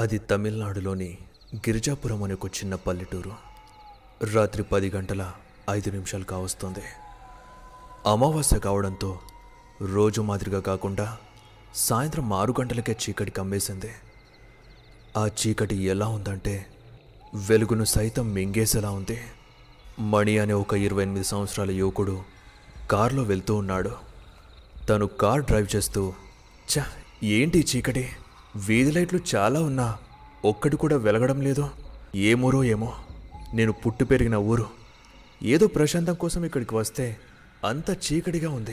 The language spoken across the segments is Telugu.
అది తమిళనాడులోని గిరిజాపురం అనే ఒక చిన్న పల్లెటూరు రాత్రి పది గంటల ఐదు నిమిషాలు కావస్తుంది అమావాస్య కావడంతో రోజు మాదిరిగా కాకుండా సాయంత్రం ఆరు గంటలకే చీకటి కమ్మేసింది ఆ చీకటి ఎలా ఉందంటే వెలుగును సైతం మింగేసేలా ఉంది మణి అనే ఒక ఇరవై ఎనిమిది సంవత్సరాల యువకుడు కారులో వెళ్తూ ఉన్నాడు తను కార్ డ్రైవ్ చేస్తూ చ ఏంటి ఈ చీకటి వీధి లైట్లు చాలా ఉన్నా ఒక్కటి కూడా వెలగడం లేదు ఏమూరో ఏమో నేను పుట్టి పెరిగిన ఊరు ఏదో ప్రశాంతం కోసం ఇక్కడికి వస్తే అంత చీకటిగా ఉంది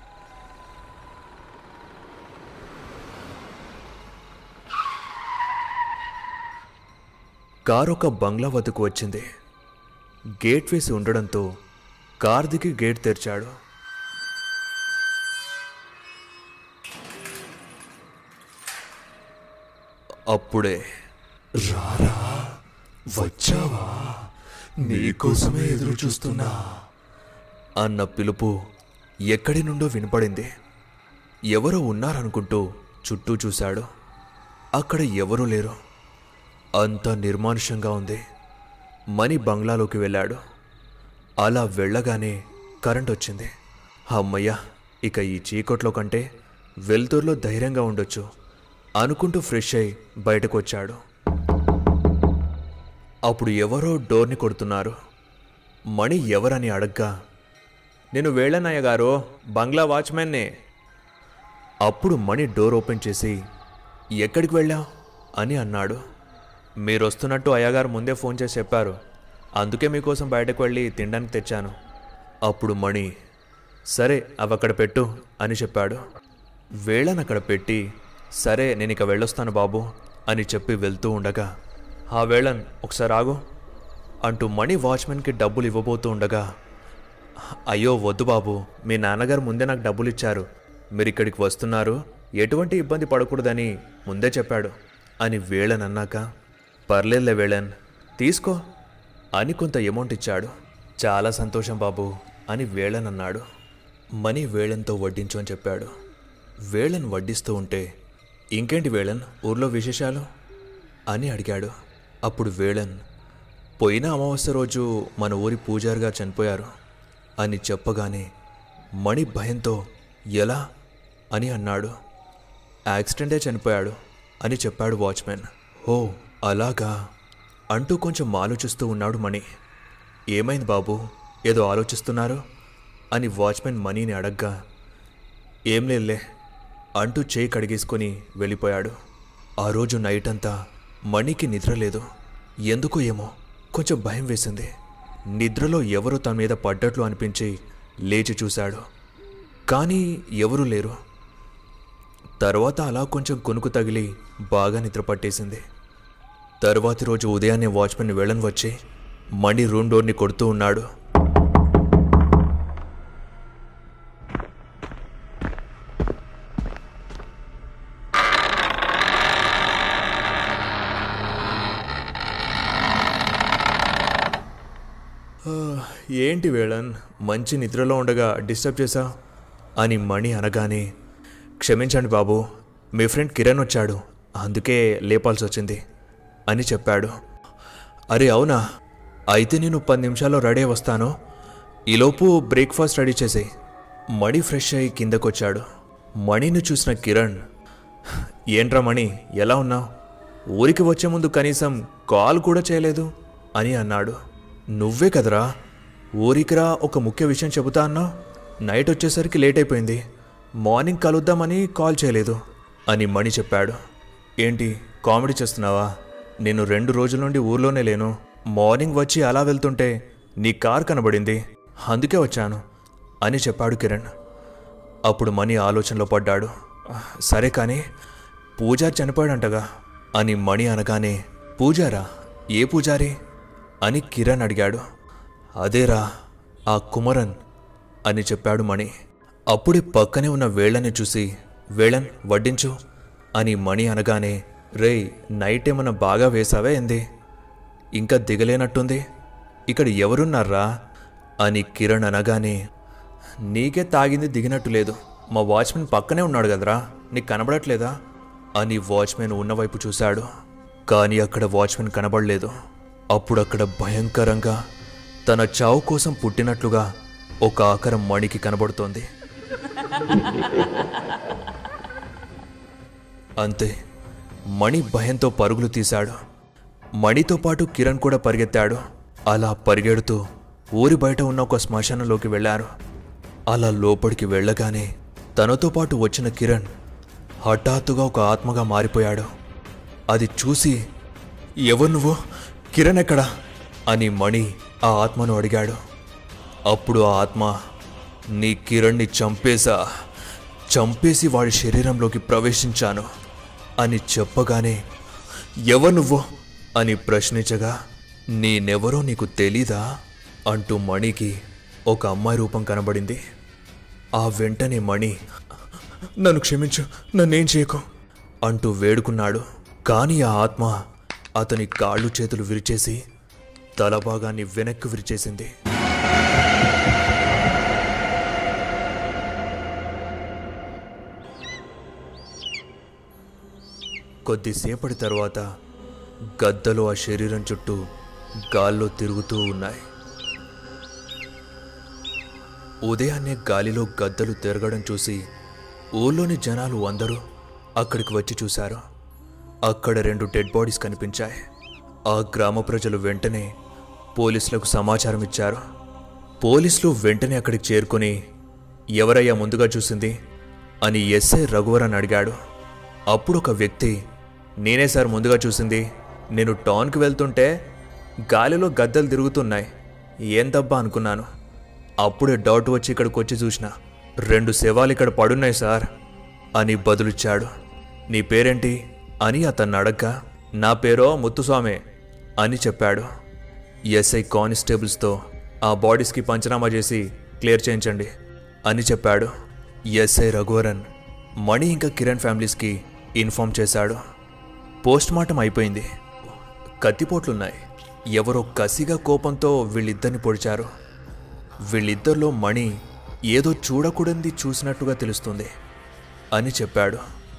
కారు ఒక బంగ్లా వద్దకు వచ్చింది గేట్ వేసి ఉండడంతో కార్ దిగి గేట్ తెరిచాడు అప్పుడే రారా వచ్చావా నీకోసమే ఎదురు చూస్తున్నా అన్న పిలుపు ఎక్కడి నుండో వినపడింది ఎవరో ఉన్నారనుకుంటూ చుట్టూ చూశాడు అక్కడ ఎవరూ లేరు అంత నిర్మానుష్యంగా ఉంది మణి బంగ్లాలోకి వెళ్ళాడు అలా వెళ్ళగానే కరెంట్ వచ్చింది అమ్మయ్య ఇక ఈ చీకట్లో కంటే వెలుతురులో ధైర్యంగా ఉండొచ్చు అనుకుంటూ ఫ్రెష్ అయి బయటకు వచ్చాడు అప్పుడు ఎవరో డోర్ని కొడుతున్నారు మణి ఎవరని అడగ్గా నేను వేళనయ్య గారు బంగ్లా వాచ్మెన్నే అప్పుడు మణి డోర్ ఓపెన్ చేసి ఎక్కడికి వెళ్ళావు అని అన్నాడు మీరు వస్తున్నట్టు అయ్యగారు ముందే ఫోన్ చేసి చెప్పారు అందుకే మీకోసం బయటకు వెళ్ళి తినడానికి తెచ్చాను అప్పుడు మణి సరే అవి అక్కడ పెట్టు అని చెప్పాడు వేళను అక్కడ పెట్టి సరే నేను ఇక వెళ్ళొస్తాను బాబు అని చెప్పి వెళ్తూ ఉండగా ఆ వేళన్ ఒకసారి ఆగు అంటూ మణి వాచ్మెన్కి డబ్బులు ఇవ్వబోతూ ఉండగా అయ్యో వద్దు బాబు మీ నాన్నగారు ముందే నాకు డబ్బులు ఇచ్చారు మీరు ఇక్కడికి వస్తున్నారు ఎటువంటి ఇబ్బంది పడకూడదని ముందే చెప్పాడు అని వేళన్ అన్నాక పర్లేదులే వేళన్ తీసుకో అని కొంత అమౌంట్ ఇచ్చాడు చాలా సంతోషం బాబు అని వేళన్ అన్నాడు మనీ వేళన్తో వడ్డించు అని చెప్పాడు వేళన్ వడ్డిస్తూ ఉంటే ఇంకేంటి వేళన్ ఊర్లో విశేషాలు అని అడిగాడు అప్పుడు వేళన్ పోయిన అమావాస్య రోజు మన ఊరి పూజారిగా చనిపోయారు అని చెప్పగానే మణి భయంతో ఎలా అని అన్నాడు యాక్సిడెంటే చనిపోయాడు అని చెప్పాడు వాచ్మెన్ ఓ అలాగా అంటూ కొంచెం ఆలోచిస్తూ ఉన్నాడు మణి ఏమైంది బాబు ఏదో ఆలోచిస్తున్నారు అని వాచ్మెన్ మనీని అడగ్గా ఏం లేదులే అంటూ చేయి కడిగేసుకొని వెళ్ళిపోయాడు ఆ రోజు నైట్ అంతా మణికి నిద్ర లేదు ఎందుకో ఏమో కొంచెం భయం వేసింది నిద్రలో ఎవరో తన మీద పడ్డట్లు అనిపించి లేచి చూశాడు కానీ ఎవరూ లేరు తర్వాత అలా కొంచెం కొనుకు తగిలి బాగా నిద్ర పట్టేసింది తర్వాతి రోజు ఉదయాన్నే వాచ్మెన్ వెళ్ళని వచ్చి మణి రూమ్ డోర్ని కొడుతూ ఉన్నాడు "ఆ, ఏంటి వేళన్ మంచి నిద్రలో ఉండగా డిస్టర్బ్ చేశా అని మణి అనగానే క్షమించండి బాబు మీ ఫ్రెండ్ కిరణ్ వచ్చాడు అందుకే లేపాల్సి వచ్చింది అని చెప్పాడు అరే అవునా అయితే నేను పది నిమిషాల్లో రెడీ అయి వస్తాను ఈలోపు బ్రేక్ఫాస్ట్ రెడీ చేసేయి మణి ఫ్రెష్ అయ్యి కిందకొచ్చాడు మణిని చూసిన కిరణ్ ఏంట్రా మణి ఎలా ఉన్నావు ఊరికి వచ్చే ముందు కనీసం కాల్ కూడా చేయలేదు అని అన్నాడు నువ్వే కదరా ఊరికిరా ఒక ముఖ్య విషయం చెబుతా అన్నావు నైట్ వచ్చేసరికి లేట్ అయిపోయింది మార్నింగ్ కలుద్దామని కాల్ చేయలేదు అని మణి చెప్పాడు ఏంటి కామెడీ చేస్తున్నావా నేను రెండు రోజుల నుండి ఊర్లోనే లేను మార్నింగ్ వచ్చి అలా వెళ్తుంటే నీ కార్ కనబడింది అందుకే వచ్చాను అని చెప్పాడు కిరణ్ అప్పుడు మణి ఆలోచనలో పడ్డాడు సరే కానీ పూజారి చనిపోయాడంటగా అని మణి అనగానే పూజారా ఏ పూజారి అని కిరణ్ అడిగాడు అదేరా ఆ కుమరన్ అని చెప్పాడు మణి అప్పుడే పక్కనే ఉన్న వేళ్ళని చూసి వేళన్ వడ్డించు అని మణి అనగానే రేయ్ నైట్ ఏమన్నా బాగా వేసావే ఏంది ఇంకా దిగలేనట్టుంది ఇక్కడ ఎవరున్నారా అని కిరణ్ అనగానే నీకే తాగింది దిగినట్టు లేదు మా వాచ్మెన్ పక్కనే ఉన్నాడు కదరా నీకు కనబడట్లేదా అని వాచ్మెన్ ఉన్నవైపు చూశాడు కానీ అక్కడ వాచ్మెన్ కనబడలేదు అప్పుడు అక్కడ భయంకరంగా తన చావు కోసం పుట్టినట్లుగా ఒక ఆకారం మణికి కనబడుతోంది అంతే మణి భయంతో పరుగులు తీశాడు మణితో పాటు కిరణ్ కూడా పరిగెత్తాడు అలా పరిగెడుతూ ఊరి బయట ఉన్న ఒక శ్మశానంలోకి వెళ్ళారు అలా లోపలికి వెళ్ళగానే తనతో పాటు వచ్చిన కిరణ్ హఠాత్తుగా ఒక ఆత్మగా మారిపోయాడు అది చూసి ఎవరు నువ్వు కిరణ్ ఎక్కడా అని మణి ఆ ఆత్మను అడిగాడు అప్పుడు ఆ ఆత్మ నీ కిరణ్ని చంపేశా చంపేసి వాడి శరీరంలోకి ప్రవేశించాను అని చెప్పగానే ఎవరు నువ్వు అని ప్రశ్నించగా నేనెవరో నీకు తెలీదా అంటూ మణికి ఒక అమ్మాయి రూపం కనబడింది ఆ వెంటనే మణి నన్ను క్షమించు నన్నేం చేయకు అంటూ వేడుకున్నాడు కానీ ఆ ఆత్మ అతని కాళ్ళు చేతులు విరిచేసి తల భాగాన్ని వెనక్కి విరిచేసింది కొద్దిసేపటి తర్వాత గద్దలు ఆ శరీరం చుట్టూ గాల్లో తిరుగుతూ ఉన్నాయి ఉదయాన్నే గాలిలో గద్దలు తిరగడం చూసి ఊళ్ళోని జనాలు అందరూ అక్కడికి వచ్చి చూశారు అక్కడ రెండు డెడ్ బాడీస్ కనిపించాయి ఆ గ్రామ ప్రజలు వెంటనే పోలీసులకు సమాచారం ఇచ్చారు పోలీసులు వెంటనే అక్కడికి చేరుకొని ఎవరయ్యా ముందుగా చూసింది అని ఎస్ఐ రఘువరన్ అడిగాడు అప్పుడు ఒక వ్యక్తి నేనే సార్ ముందుగా చూసింది నేను టౌన్కి వెళ్తుంటే గాలిలో గద్దలు తిరుగుతున్నాయి ఏం దబ్బా అనుకున్నాను అప్పుడే డౌట్ వచ్చి ఇక్కడికి వచ్చి చూసిన రెండు శవాలు ఇక్కడ పడున్నాయి సార్ అని బదులిచ్చాడు నీ పేరేంటి అని అతన్ని అడగ్గా నా పేరో ముత్తుస్వామే అని చెప్పాడు ఎస్ఐ కానిస్టేబుల్స్తో ఆ బాడీస్కి పంచనామా చేసి క్లియర్ చేయించండి అని చెప్పాడు ఎస్ఐ రఘువరన్ మణి ఇంకా కిరణ్ ఫ్యామిలీస్కి ఇన్ఫామ్ చేశాడు పోస్ట్ మార్టం అయిపోయింది కత్తిపోట్లున్నాయి ఎవరో కసిగా కోపంతో వీళ్ళిద్దరిని పొడిచారు వీళ్ళిద్దరిలో మణి ఏదో చూడకూడనిది చూసినట్టుగా తెలుస్తుంది అని చెప్పాడు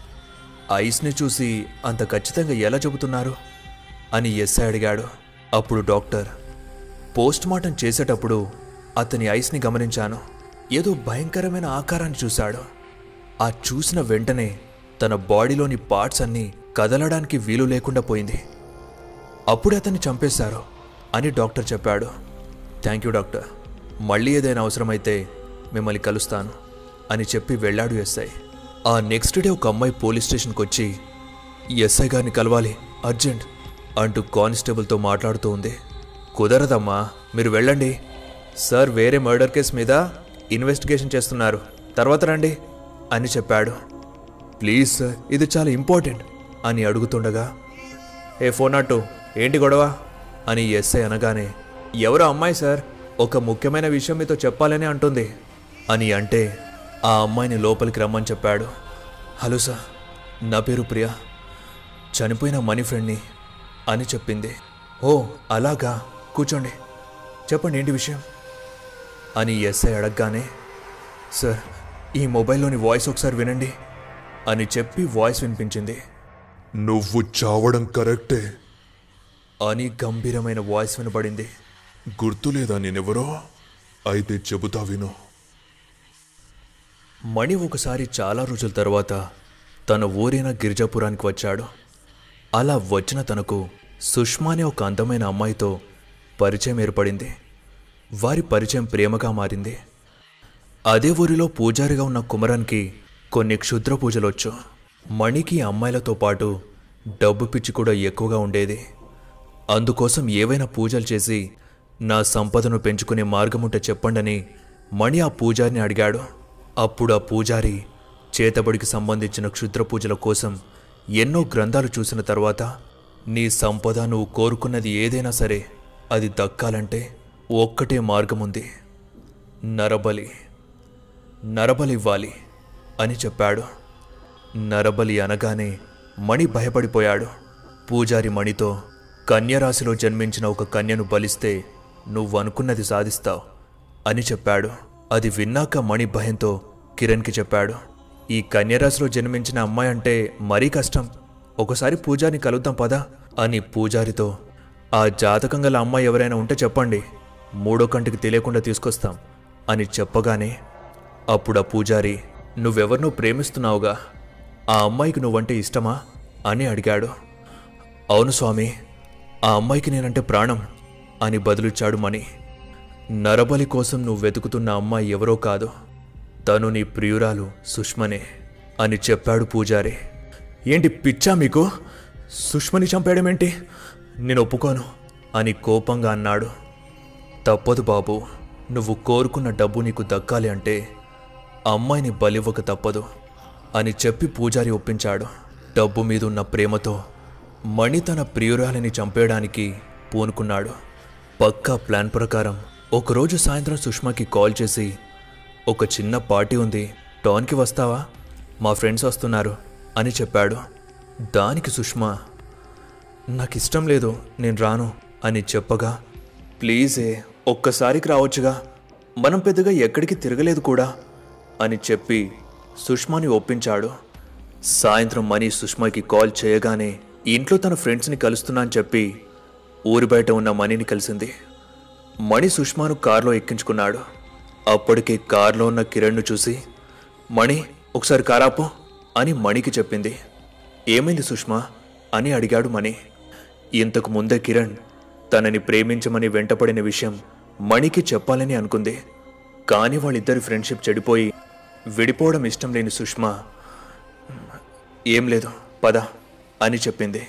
ఐస్ని చూసి అంత ఖచ్చితంగా ఎలా చెబుతున్నారు అని ఎస్ఐ అడిగాడు అప్పుడు డాక్టర్ పోస్ట్ మార్టం చేసేటప్పుడు అతని ఐస్ని గమనించాను ఏదో భయంకరమైన ఆకారాన్ని చూశాడు ఆ చూసిన వెంటనే తన బాడీలోని పార్ట్స్ అన్నీ కదలడానికి వీలు లేకుండా పోయింది అప్పుడే అతన్ని చంపేశారు అని డాక్టర్ చెప్పాడు థ్యాంక్ యూ డాక్టర్ మళ్ళీ ఏదైనా అవసరమైతే మిమ్మల్ని కలుస్తాను అని చెప్పి వెళ్ళాడు ఎస్ఐ ఆ నెక్స్ట్ డే ఒక అమ్మాయి పోలీస్ స్టేషన్కి వచ్చి ఎస్ఐ గారిని కలవాలి అర్జెంట్ అంటూ కానిస్టేబుల్తో మాట్లాడుతూ ఉంది కుదరదమ్మా మీరు వెళ్ళండి సార్ వేరే మర్డర్ కేసు మీద ఇన్వెస్టిగేషన్ చేస్తున్నారు తర్వాత రండి అని చెప్పాడు ప్లీజ్ సార్ ఇది చాలా ఇంపార్టెంట్ అని అడుగుతుండగా ఏ ఫోన్ అట్టు ఏంటి గొడవ అని ఎస్ఐ అనగానే ఎవరో అమ్మాయి సార్ ఒక ముఖ్యమైన విషయం మీతో చెప్పాలని అంటుంది అని అంటే ఆ అమ్మాయిని లోపలికి రమ్మని చెప్పాడు హలో సార్ నా పేరు ప్రియా చనిపోయిన మనీ ఫ్రెండ్ని అని చెప్పింది ఓ అలాగా కూర్చోండి చెప్పండి ఏంటి విషయం అని ఎస్ఐ అడగగానే సార్ ఈ మొబైల్లోని వాయిస్ ఒకసారి వినండి అని చెప్పి వాయిస్ వినిపించింది నువ్వు చావడం కరెక్టే అని గంభీరమైన వాయిస్ వినపడింది గుర్తులేదా నేనెవరో అయితే చెబుతా విను మణి ఒకసారి చాలా రోజుల తర్వాత తన ఊరైన గిరిజాపురానికి వచ్చాడు అలా వచ్చిన తనకు సుష్మా అనే ఒక అందమైన అమ్మాయితో పరిచయం ఏర్పడింది వారి పరిచయం ప్రేమగా మారింది అదే ఊరిలో పూజారిగా ఉన్న కుమరానికి కొన్ని క్షుద్ర పూజలొచ్చు మణికి అమ్మాయిలతో పాటు డబ్బు పిచ్చి కూడా ఎక్కువగా ఉండేది అందుకోసం ఏవైనా పూజలు చేసి నా సంపదను పెంచుకునే మార్గముంటే చెప్పండని మణి ఆ పూజారిని అడిగాడు అప్పుడు ఆ పూజారి చేతబడికి సంబంధించిన క్షుద్ర పూజల కోసం ఎన్నో గ్రంథాలు చూసిన తర్వాత నీ సంపద నువ్వు కోరుకున్నది ఏదైనా సరే అది దక్కాలంటే ఒక్కటే మార్గముంది నరబలి నరబలి ఇవ్వాలి అని చెప్పాడు నరబలి అనగానే మణి భయపడిపోయాడు పూజారి మణితో కన్యరాశిలో జన్మించిన ఒక కన్యను బలిస్తే నువ్వు అనుకున్నది సాధిస్తావు అని చెప్పాడు అది విన్నాక మణి భయంతో కిరణ్కి చెప్పాడు ఈ కన్యరాశిలో జన్మించిన అమ్మాయి అంటే మరీ కష్టం ఒకసారి పూజారిని కలుద్దాం పదా అని పూజారితో ఆ జాతకం గల అమ్మాయి ఎవరైనా ఉంటే చెప్పండి మూడో కంటికి తెలియకుండా తీసుకొస్తాం అని చెప్పగానే అప్పుడు ఆ పూజారి నువ్వెవరినో ప్రేమిస్తున్నావుగా ఆ అమ్మాయికి నువ్వంటే ఇష్టమా అని అడిగాడు అవును స్వామి ఆ అమ్మాయికి నేనంటే ప్రాణం అని బదులిచ్చాడు మణి నరబలి కోసం నువ్వు వెతుకుతున్న అమ్మాయి ఎవరో కాదు తను నీ ప్రియురాలు సుష్మనే అని చెప్పాడు పూజారి ఏంటి పిచ్చా మీకు సుష్మని చంపేయడమేంటి నేను ఒప్పుకోను అని కోపంగా అన్నాడు తప్పదు బాబు నువ్వు కోరుకున్న డబ్బు నీకు దక్కాలి అంటే అమ్మాయిని బలివ్వక తప్పదు అని చెప్పి పూజారి ఒప్పించాడు డబ్బు మీద ఉన్న ప్రేమతో మణి తన ప్రియురాలిని చంపేయడానికి పూనుకున్నాడు పక్కా ప్లాన్ ప్రకారం ఒకరోజు సాయంత్రం సుష్మాకి కాల్ చేసి ఒక చిన్న పార్టీ ఉంది టాన్కి వస్తావా మా ఫ్రెండ్స్ వస్తున్నారు అని చెప్పాడు దానికి సుష్మా నాకు ఇష్టం లేదు నేను రాను అని చెప్పగా ప్లీజే ఒక్కసారికి రావచ్చుగా మనం పెద్దగా ఎక్కడికి తిరగలేదు కూడా అని చెప్పి సుష్మాని ఒప్పించాడు సాయంత్రం మనీ సుష్మాకి కాల్ చేయగానే ఇంట్లో తన ఫ్రెండ్స్ని కలుస్తున్నా అని చెప్పి ఊరి బయట ఉన్న మనీని కలిసింది మణి సుష్మాను కారులో ఎక్కించుకున్నాడు అప్పటికే కారులో ఉన్న కిరణ్ను చూసి మణి ఒకసారి కారాపో అని మణికి చెప్పింది ఏమైంది సుష్మా అని అడిగాడు మణి ఇంతకు ముందే కిరణ్ తనని ప్రేమించమని వెంటపడిన విషయం మణికి చెప్పాలని అనుకుంది కానీ వాళ్ళిద్దరి ఫ్రెండ్షిప్ చెడిపోయి విడిపోవడం ఇష్టం లేని సుష్మా ఏం లేదు పద అని చెప్పింది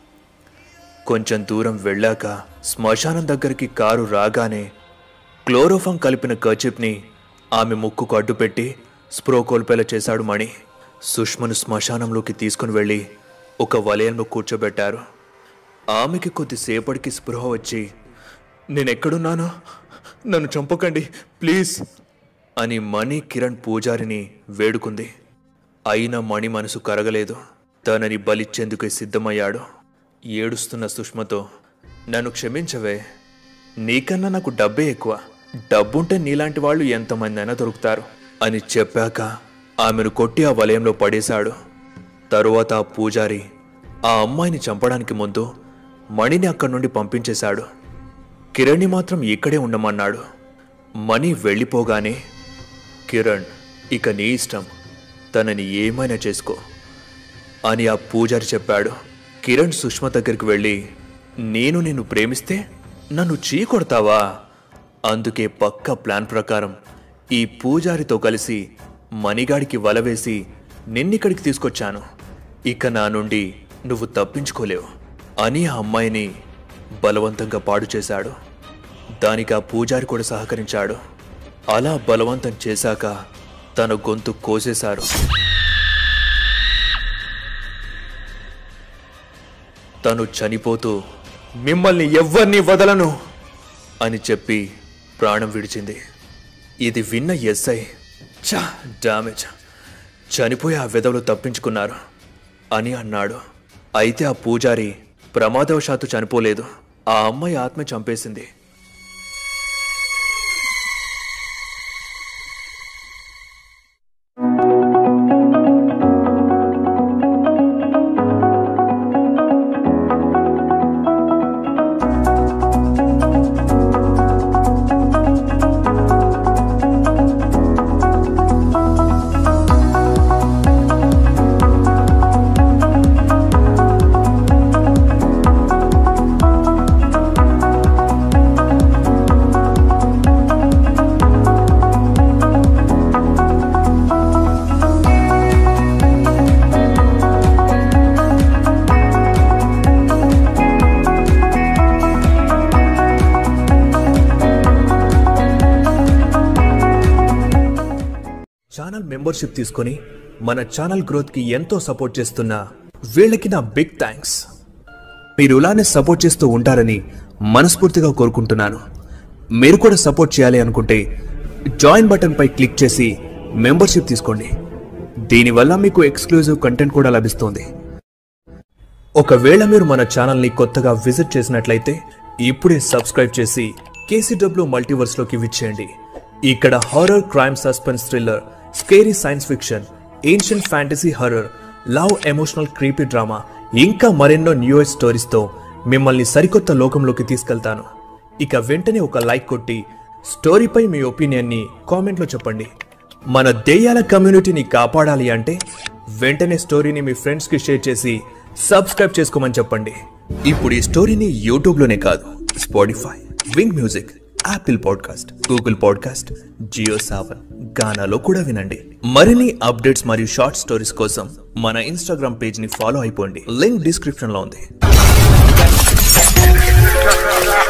కొంచెం దూరం వెళ్ళాక శ్మశానం దగ్గరికి కారు రాగానే క్లోరోఫామ్ కలిపిన కర్చిప్ని ఆమె ముక్కుకు అడ్డుపెట్టి స్ప్రో కోల్పేలా చేశాడు మణి సుష్మను శ్మశానంలోకి తీసుకుని వెళ్ళి ఒక వలయంలో కూర్చోబెట్టారు ఆమెకి కొద్దిసేపటికి స్పృహ వచ్చి నేనెక్కడున్నాను నన్ను చంపకండి ప్లీజ్ అని మణి కిరణ్ పూజారిని వేడుకుంది అయినా మణి మనసు కరగలేదు తనని బలిచ్చేందుకే సిద్ధమయ్యాడు ఏడుస్తున్న సుష్మతో నన్ను క్షమించవే నీకన్నా నాకు డబ్బే ఎక్కువ డబ్బుంటే నీలాంటి వాళ్ళు ఎంతమంది అయినా దొరుకుతారు అని చెప్పాక ఆమెను కొట్టి ఆ వలయంలో పడేశాడు తరువాత ఆ పూజారి ఆ అమ్మాయిని చంపడానికి ముందు మణిని అక్కడి నుండి పంపించేశాడు కిరణ్ని మాత్రం ఇక్కడే ఉండమన్నాడు మణి వెళ్ళిపోగానే కిరణ్ ఇక నీ ఇష్టం తనని ఏమైనా చేసుకో అని ఆ పూజారి చెప్పాడు కిరణ్ సుష్మ దగ్గరికి వెళ్ళి నేను నిన్ను ప్రేమిస్తే నన్ను చీకొడతావా అందుకే పక్క ప్లాన్ ప్రకారం ఈ పూజారితో కలిసి మణిగాడికి వలవేసి నిన్నిక్కడికి తీసుకొచ్చాను ఇక నా నుండి నువ్వు తప్పించుకోలేవు అని ఆ అమ్మాయిని బలవంతంగా పాడు చేశాడు దానికి ఆ పూజారి కూడా సహకరించాడు అలా బలవంతం చేశాక తన గొంతు కోసేశారు తను చనిపోతూ మిమ్మల్ని ఎవ్వరిని వదలను అని చెప్పి ప్రాణం విడిచింది ఇది విన్న ఎస్ఐ చా డామేజ్ చనిపోయి ఆ విధవులు తప్పించుకున్నారు అని అన్నాడు అయితే ఆ పూజారి ప్రమాదవశాత్తు చనిపోలేదు ఆ అమ్మాయి ఆత్మ చంపేసింది ఛానల్ మెంబర్షిప్ తీసుకొని మన ఛానల్ గ్రోత్కి ఎంతో సపోర్ట్ చేస్తున్న వీళ్ళకి నా బిగ్ థ్యాంక్స్ మీరు ఇలానే సపోర్ట్ చేస్తూ ఉంటారని మనస్ఫూర్తిగా కోరుకుంటున్నాను మీరు కూడా సపోర్ట్ చేయాలి అనుకుంటే జాయిన్ బటన్ పై క్లిక్ చేసి మెంబర్షిప్ తీసుకోండి దీనివల్ల మీకు ఎక్స్క్లూజివ్ కంటెంట్ కూడా లభిస్తుంది ఒకవేళ మీరు మన ఛానల్ని కొత్తగా విజిట్ చేసినట్లయితే ఇప్పుడే సబ్స్క్రైబ్ చేసి కేసీడబ్ల్యూ మల్టీవర్స్లోకి విచ్చేయండి ఇక్కడ horror crime suspense thriller scary science fiction ancient fantasy horror love emotional creepy drama ఇంకా మరెన్నో న్యూయెస్ట్ స్టోరీస్తో మిమ్మల్ని సరికొత్త లోకంలోకి తీసుకెళ్తాను ఇక వెంటనే ఒక లైక్ కొట్టి స్టోరీపై మీ ఒపీనియన్ని కామెంట్లో చెప్పండి మన దెయ్యాల కమ్యూనిటీని కాపాడాలి అంటే వెంటనే స్టోరీని మీ ఫ్రెండ్స్కి షేర్ చేసి సబ్స్క్రైబ్ చేసుకోమని చెప్పండి ఇప్పుడు ఈ స్టోరీని యూట్యూబ్లోనే కాదు Spotify Wynk music Apple podcast Google podcast Jio Saavn గానాలో కూడా వినండి మరిన్ని అప్డేట్స్ మరియు షార్ట్ స్టోరీస్ కోసం మన ఇన్స్టాగ్రామ్ పేజ్ ని ఫాలో అయిపోండి లింక్ డిస్క్రిప్షన్ లో ఉంది